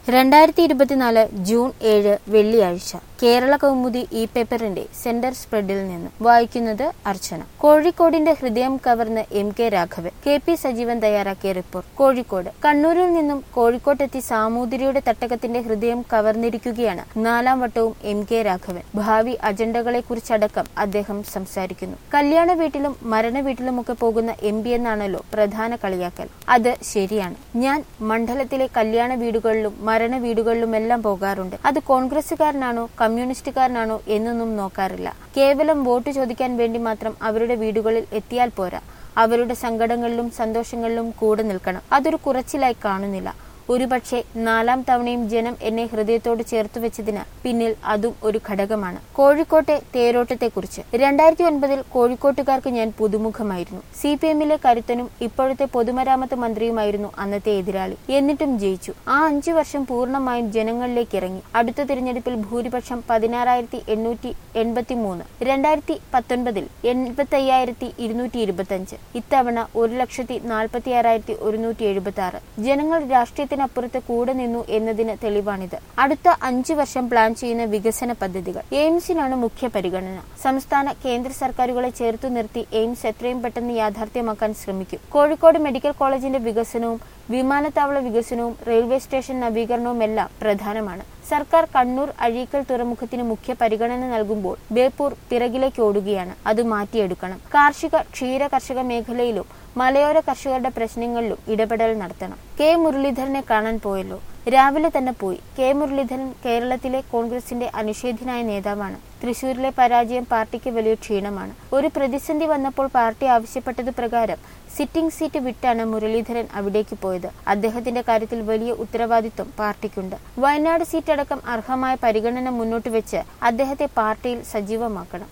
രണ്ടായിരത്തി ഇരുപത്തിനാല് ജൂൺ ഏഴ് വെള്ളിയാഴ്ച കേരള കൗമുദി ഇ പേപ്പറിന്റെ സെന്റർ സ്പ്രെഡിൽ നിന്ന് വായിക്കുന്നത് അർച്ചന കോഴിക്കോടിന്റെ ഹൃദയം കവർന്ന് M K Raghavan K P Sajeevan തയ്യാറാക്കിയ റിപ്പോർട്ട് കോഴിക്കോട് കണ്ണൂരിൽ നിന്നും കോഴിക്കോട്ടെത്തി സാമൂതിരിയുടെ തട്ടകത്തിന്റെ ഹൃദയം കവർന്നിരിക്കുകയാണ് നാലാം വട്ടവും എം കെ രാഘവൻ ഭാവി അജണ്ടകളെ കുറിച്ചടക്കം അദ്ദേഹം സംസാരിക്കുന്നു കല്യാണ വീട്ടിലും മരണ വീട്ടിലുമൊക്കെ പോകുന്ന എം പി എന്നാണല്ലോ പ്രധാന കളിയാക്കൽ അത് ശരിയാണ് ഞാൻ മണ്ഡലത്തിലെ കല്യാണ വീടുകളിലും മരണ വീടുകളിലുമെല്ലാം പോകാറുണ്ട് അത് കോൺഗ്രസുകാരനാണോ കമ്മ്യൂണിസ്റ്റുകാരനാണോ എന്നൊന്നും നോക്കാറില്ല കേവലം വോട്ട് ചോദിക്കാൻ വേണ്ടി മാത്രം അവരുടെ വീടുകളിൽ എത്തിയാൽ പോരാ അവരുടെ സങ്കടങ്ങളിലും സന്തോഷങ്ങളിലും കൂടെ നിൽക്കണം അതൊരു കുറച്ചിലായി കാണുന്നില്ല ഒരുപക്ഷെ നാലാം തവണയും ജനം എന്നെ ഹൃദയത്തോട് ചേർത്ത് വെച്ചതിന് പിന്നിൽ അതും ഒരു ഘടകമാണ് കോഴിക്കോട്ടെ തേരോട്ടത്തെക്കുറിച്ച് രണ്ടായിരത്തി ഒൻപതിൽ കോഴിക്കോട്ടുകാർക്ക് ഞാൻ പുതുമുഖമായിരുന്നു സി പി എമ്മിലെ കരുത്തനും ഇപ്പോഴത്തെ പൊതുമരാമത്ത് മന്ത്രിയുമായിരുന്നു അന്നത്തെ എതിരാളി എന്നിട്ടും ജയിച്ചു ആ അഞ്ചു വർഷം പൂർണ്ണമായും ജനങ്ങളിലേക്ക് ഇറങ്ങി അടുത്ത തിരഞ്ഞെടുപ്പിൽ ഭൂരിപക്ഷം പതിനാറായിരത്തി എണ്ണൂറ്റി എൺപത്തി മൂന്ന് രണ്ടായിരത്തി പത്തൊൻപതിൽ എൺപത്തി അയ്യായിരത്തി ഇരുന്നൂറ്റി ഇരുപത്തി അഞ്ച് ഇത്തവണ ഒരു ലക്ഷത്തി നാൽപ്പത്തി ആറായിരത്തി ഒരുന്നൂറ്റി എഴുപത്തി ആറ് ജനങ്ങൾ രാഷ്ട്രീയത്തിനപ്പുറത്ത് കൂടെ നിന്നു എന്നതിന് തെളിവാണിത് അടുത്ത അഞ്ചു വർഷം പ്ലാൻ ചെയ്യുന്ന വികസന പദ്ധതികൾ എയിംസിനാണ് മുഖ്യ പരിഗണന സംസ്ഥാന കേന്ദ്ര സർക്കാരുകളെ ചേർത്തു നിർത്തി എയിംസ് എത്രയും പെട്ടെന്ന് യാഥാർത്ഥ്യമാക്കാൻ ശ്രമിക്കും കോഴിക്കോട് മെഡിക്കൽ കോളേജിന്റെ വികസനവും വിമാനത്താവള വികസനവും റെയിൽവേ സ്റ്റേഷൻ നവീകരണവും എല്ലാം പ്രധാനമാണ് സർക്കാർ കണ്ണൂർ അഴീക്കൽ തുറമുഖത്തിന് മുഖ്യ പരിഗണന നൽകുമ്പോൾ ബേപ്പൂർ പിറകിലേക്ക് ഓടുകയാണ് അത് മാറ്റിയെടുക്കണം കാർഷിക ക്ഷീര കർഷക മേഖലയിലും മലയോര കർഷകരുടെ പ്രശ്നങ്ങളിലും ഇടപെടൽ നടത്തണം കെ മുരളീധരനെ കാണാൻ പോയല്ലോ രാവിലെ തന്നെ പോയി കെ മുരളീധരൻ കേരളത്തിലെ കോൺഗ്രസിന്റെ അനിഷേധ്യനായ നേതാവാണ് തൃശൂരിലെ പരാജയം പാർട്ടിക്ക് വലിയ ക്ഷീണമാണ് ഒരു പ്രതിസന്ധി വന്നപ്പോൾ പാർട്ടി ആവശ്യപ്പെട്ടത് പ്രകാരം സിറ്റിംഗ് സീറ്റ് വിട്ടാണ് മുരളീധരൻ അവിടേക്ക് പോയത് അദ്ദേഹത്തിന്റെ കാര്യത്തിൽ വലിയ ഉത്തരവാദിത്വം പാർട്ടിക്കുണ്ട് വയനാട് സീറ്റടക്കം അർഹമായ പരിഗണന മുന്നോട്ട് വെച്ച് അദ്ദേഹത്തെ പാർട്ടിയിൽ സജീവമാക്കണം